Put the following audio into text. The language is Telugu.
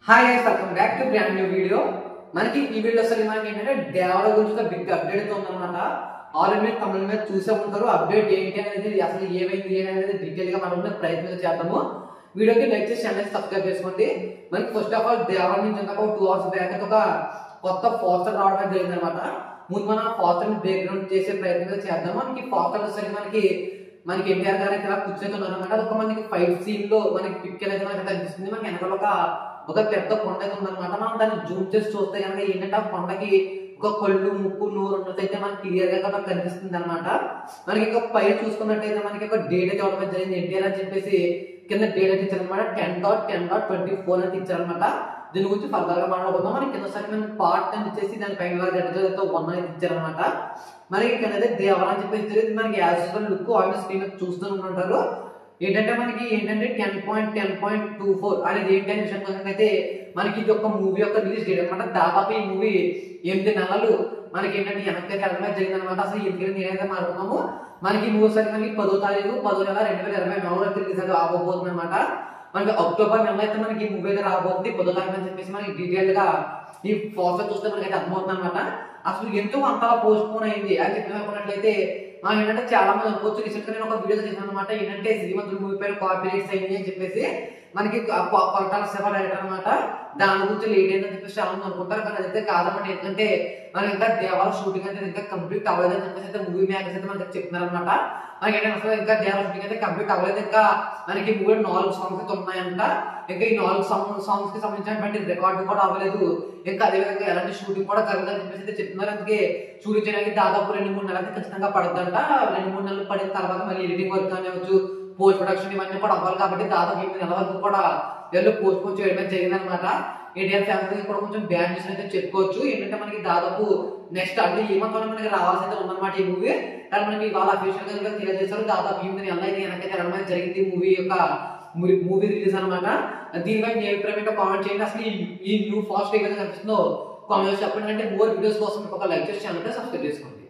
hi guys welcome back to brand new video మనకి ఈ వీడియో అసలు మనకి ఏంటంటే డెవలప్ గురించి ఒక బిగ్ అప్డేట్ ఉందన్నమాట ఆల్రెడీ మీరు తమిళ మీద చూసే ఉంటారు అప్డేట్ ఏంటి అనేది అసలు ఏమైంది ఏంటి అనేది డీటెయిల్ గా మనం ప్రయత్నం చేద్దాము వీడియోకి లైక్ చేసి ఛానల్ సబ్స్క్రైబ్ చేసుకోండి మనకి ఫస్ట్ ఆఫ్ ఆల్ దేవరం నుంచి అంతా ఒక టూ అవర్స్ బ్యాక్ అయితే ఒక కొత్త ఫాస్టర్ రావడం జరిగింది అనమాట ముందు మనం ఫాస్టర్ బ్యాక్గ్రౌండ్ చేసే ప్రయత్నం చేద్దాము మనకి ఫాస్టర్ వచ్చేసరికి మనకి మనకి ఎన్టీఆర్ గారు అయితే ఇలా కూర్చొని అనమాట అది ఒక మనకి ఫైట్ సీన్ లో మనకి పిక్ అయితే మనకి కనిపిస్తుంది మనకి వెనకాల ఒక ఒక పెద్ద కొండ అయితే ఉందన్నమాట మనం దాన్ని జూమ్ చేసి చూస్తే కనుక ఏంటంటే ఆ కొండకి ఒక కళ్ళు ముక్కు నూరు ఉన్నట్టయితే మనకి క్లియర్ గా కూడా కనిపిస్తుంది అనమాట మనకి ఇంకా పైన చూసుకున్నట్టయితే మనకి ఒక డేట్ అయితే ఇవ్వడం జరిగింది ఎన్టీఆర్ అని చెప్పేసి కింద డేట్ అయితే ఇచ్చారనమాట ten dot ten dot twenty four అని ఇచ్చారనమాట దీని గురించి ఫర్దర్ గా మాట్లాడుకుందాం మనకి కింద సరికి మనం పార్ట్ అని ఇచ్చేసి దాని పైన గడ్డతో వన్ అనేది ఇచ్చారనమాట మరి ఇక్కడ అయితే దేవరా అని చెప్పేసి ఇది మనకి as usual look already screen మీద చూస్తూ ఉంటారు ఏంటంటే మనకి ఏంటంటే ten point ten point two four అనేది ఏంటి అనే విషయం అయితే మనకి ఇది ఒక మూవీ యొక్క రిలీజ్ డేట్ అనమాట దాదాపు ఈ మూవీ ఎనిమిది నెలలు మనకి ఏంటంటే వెనక్కి వెళ్ళడం జరిగింది అనమాట అసలు ఎందుకంటే నేనైతే మాట్లాడుతున్నాము మనకి ఈ మూవీ సరికి మనకి పదో తారీఖు పదో నెల రెండు వేల ఇరవై నాలుగులో రిలీజ్ అయితే రాబోతుంది అనమాట మనకి అక్టోబర్ నెల అయితే మనకి ఈ మూవీ అయితే రాబోతుంది పదో తారీఖు అని చెప్పేసి మనకి డీటెయిల్ గా ఈ పోస్టర్ చూస్తే మనకి అయితే అర్థమవుతుంది అనమాట అసలు ఎందుకు అంతలా పోస్ట్ పోన్ అయింది అని చెప్పి అనుకున్నట్లయితే మనం ఏంటంటే చాలా మంది అనుకోవచ్చు రీసెంట్ గా నేను ఒక వీడియో చేశాను అనమాట ఏంటంటే శ్రీమంతుడు మూవీ పైన కాపీ రైట్స్ అయింది అని చెప్పేసి మనకి కొట్టాల సేవ డైరెక్టర్ అనమాట దాని గురించి లేట్ అయిందని చెప్పేసి చాలా మంది అనుకుంటారు కానీ అదైతే కాదన్నమాట ఎందుకంటే మనకి ఇంకా దేవాల షూటింగ్ అయితే ఇంకా కంప్లీట్ అవ్వలేదని చెప్పేసి అయితే మూవీ మేకర్స్ అయితే మనకి చెప్తున్నారు అనమాట మనకి ఏంటంటే అసలు ఇంకా దేవాల షూటింగ్ అయితే కంప్లీట్ అవ్వలేదు ఇంకా మనకి మూవీ నాలుగు సాంగ్స్ అయితే ఉన్నాయంట ఇంకా ఈ నాలుగు సాంగ్ సాంగ్స్ కి సంబంధించినటువంటి రికార్డు కూడా అవ్వలేదు ఇంకా అదే విధంగా ఎలాంటి షూటింగ్ కూడా జరగదని చెప్పేసి అయితే చెప్తున్నారు అందుకే షూటింగ్ చేయడానికి దాదాపు రెండు మూడు నెలలు అయితే ఖచ్చితంగా పడుతుందంట రెండు మూడు నెలలు పడిన తర్వాత మళ్ళీ ఎడిటింగ్ వర్క్ కానివచ్చు పోస్ట్ ప్రొడక్షన్ ఇవన్నీ కూడా అవ్వాలి కాబట్టి దాదాపు ఎనిమిది నెలల వరకు కూడా వీళ్ళు పోస్ట్ పోన్ చేయడం జరిగింది అనమాట ఇండియన్ ఫ్యామిలీ కూడా కొంచెం బ్యాన్ చేసిన అయితే చెప్పుకోవచ్చు ఏంటంటే మనకి దాదాపు నెక్స్ట్ అంటే ఈ మంత్ మనకి రావాల్సి అయితే ఉందన్నమాట ఈ మూవీ కానీ మనకి ఇవాళ అఫీషియల్ గా ఇంకా తెలియజేశారు దాదాపు ఎనిమిది నెలలు అయితే వెనకైతే వెళ్ళడం జరిగింది మూవీ యొక్క మూవీ రిలీజ్ అనమాట దీనిపై మీ అభిప్రాయం ఏంటో కామెంట్ చేయండి అసలు ఈ- ఈ న్యూ ఫాస్ట్ ఏ విధంగా కనిపిస్తుందో కామెంట్ చెప్పండి అంటే మోర్ వీడియోస్ కోసం మీకు ఒక లైక్ చేసి ఛానల్ సబ్స్క్రైబ్ చేసుకోండి